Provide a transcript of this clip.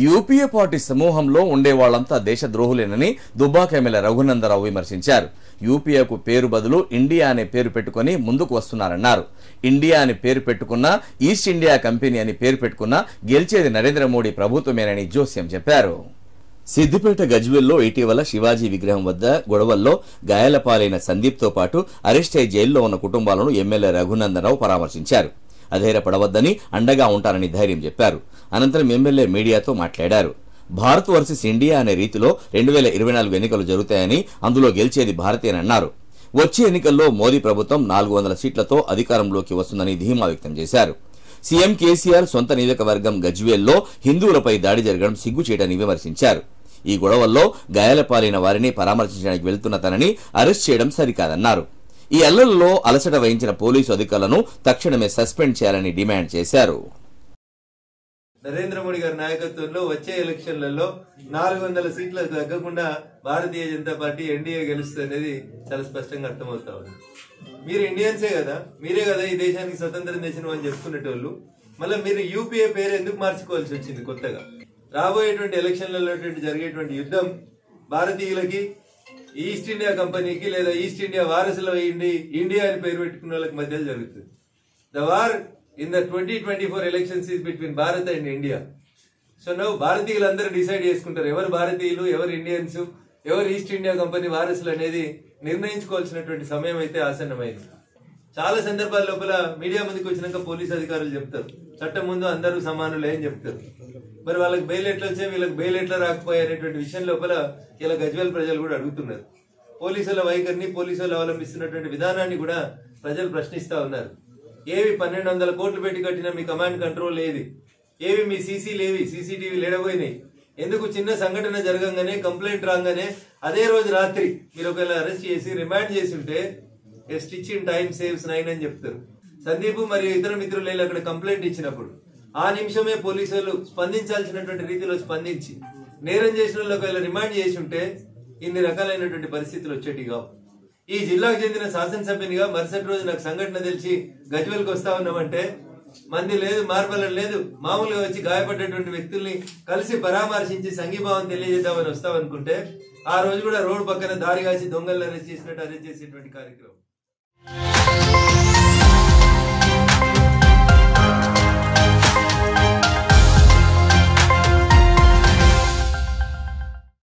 UPA party సమూహంలో ఉండే వాళ్ళంతా దేశద్రోహులేనని దుబ్బాక ఎమ్మెల్యే రఘునందరావు విమర్శించారు యూపీఏకు పేరు బదులు ఇండియా అనే పేరు పెట్టుకొని ముందుకు వస్తున్నారన్నారు ఇండియా అని పేరు పెట్టుకున్నా ఈస్ట్ ఇండియా కంపెనీ అని పేరు పెట్టుకున్నా గెలిచేది నరేంద్ర మోడీ ప్రభుత్వమేనని జోస్యం చెప్పారు సిద్దిపేట గజ్వెల్లో ఇటీవల శివాజీ విగ్రహం వద్ద గొడవల్లో గాయాల పాలైన సందీప్తో పాటు అరెస్ట్ అయి జైల్లో ఉన్న కుటుంబాలను ఎమ్మెల్యే రఘునందనరావు పరామర్శించారు అధైర్యపడవద్దని అండగా ఉంటారని ధైర్యం చెప్పారు అనంతరం ఎమ్మెల్యే మీడియాతో మాట్లాడారు భారత్ వర్సెస్ ఇండియా అనే రీతిలో రెండు వేల ఇరవై నాలుగు ఎన్నికలు జరుగుతాయని అందులో గెలిచేది భారతీయనన్నారు వచ్చే ఎన్నికల్లో మోదీ ప్రభుత్వం నాలుగు వందల సీట్లతో అధికారంలోకి వస్తుందని ధీమా వ్యక్తం చేశారు సీఎం కేసీఆర్ సొంత నియోజకవర్గం గజ్వేల్లో హిందువులపై దాడి జరగడం సిగ్గుచేటని విమర్శించారు ఈ గొడవల్లో గాయాల పాలైన వారిని పరామర్శించడానికి వెళ్తున్న తనని అరెస్ట్ చేయడం సరికాదన్నారు ఈ అల్లల్లో అలసట వహించిన పోలీసు అధికారులను తక్షణమే సస్పెండ్ చేయాలని డిమాండ్ చేశారు నరేంద్ర మోడీ గారి నాయకత్వంలో వచ్చే ఎలక్షన్లలో నాలుగు వందల సీట్లు తగ్గకుండా భారతీయ జనతా పార్టీ ఎన్డీఏ గెలుస్తుంది అనేది చాలా స్పష్టంగా అర్థమవుతా ఉంది మీరు ఇండియన్సే కదా మీరే కదా ఈ దేశానికి స్వతంత్రం తెచ్చిన అని చెప్పుకునేటోళ్ళు మళ్ళీ మీరు యూపీఏ పేరు ఎందుకు మార్చుకోవాల్సి వచ్చింది కొత్తగా రాబోయేటువంటి ఎలక్షన్లలో జరిగేటువంటి యుద్ధం భారతీయులకి ఈస్ట్ ఇండియా కంపెనీకి లేదా ఈస్ట్ ఇండియా వారసుల ఇండి ఇండియా అని పేరు పెట్టుకున్న వాళ్ళకి మధ్యలో జరుగుతుంది the war in the twenty twenty four elections is between Bharat and India so నవ్వు భారతీయులు అందరూ డిసైడ్ చేసుకుంటారు ఎవరు భారతీయులు ఎవరు ఇండియన్స్ ఎవరు ఈస్ట్ ఇండియా కంపెనీ వారసులు అనేది నిర్ణయించుకోవాల్సినటువంటి సమయం అయితే ఆసన్నమైంది చాలా సందర్భాల లోపల మీడియా ముందుకు వచ్చినాక పోలీస్ అధికారులు చెప్తారు చట్టం ముందు అందరూ సమానులే అని చెప్తారు మరి వాళ్ళకి బెయిల్ ఎట్లా వచ్చాయి వీళ్ళకి బెయిల్ ఎట్లా రాకపోయాయి అనేటువంటి విషయం లోపల ఇలా గజ్వేల్ ప్రజలు కూడా అడుగుతున్నారు పోలీసుల వైఖరిని పోలీసులు అవలంబిస్తున్నటువంటి విధానాన్ని కూడా ప్రజలు ప్రశ్నిస్తా ఉన్నారు ఏవి పన్నెండు వందల కోట్లు పెట్టి కట్టిన మీ కమాండ్ కంట్రోల్ ఏది ఏవి మీ సీసీ లేవి సీసీటీవీ లేడబోయినాయి ఎందుకు చిన్న సంఘటన జరగంగానే కంప్లైంట్ రాగానే అదే రోజు రాత్రి మీరు ఒకవేళ అరెస్ట్ చేసి రిమాండ్ చేసి ఉంటే stitch in time saves nine అని చెప్తారు సందీప్ మరియు ఇతర మిత్రులు వెళ్ళి అక్కడ కంప్లైంట్ ఇచ్చినప్పుడు ఆ నిమిషమే పోలీసులు స్పందించాల్సినటువంటి రీతిలో స్పందించి నేరం చేసిన వాళ్ళు ఒకవేళ రిమాండ్ చేసి ఉంటే ఇన్ని రకాలైనటువంటి పరిస్థితులు వచ్చేటి కావు ఈ జిల్లాకు చెందిన శాసనసభ్యునిగా మరుసటి రోజు నాకు సంఘటన తెలిసి గజ్వెల్కి వస్తా ఉన్నామంటే మంది లేదు మార్బలం లేదు మామూలుగా వచ్చి గాయపడ్డటువంటి వ్యక్తుల్ని కలిసి పరామర్శించి సంఘీభావం తెలియజేద్దామని వస్తామనుకుంటే ఆ రోజు కూడా రోడ్డు పక్కన దారి కాసి దొంగలను అరెస్ట్ చేసినట్టు అరెస్ట్ చేసేటువంటి కార్యక్రమం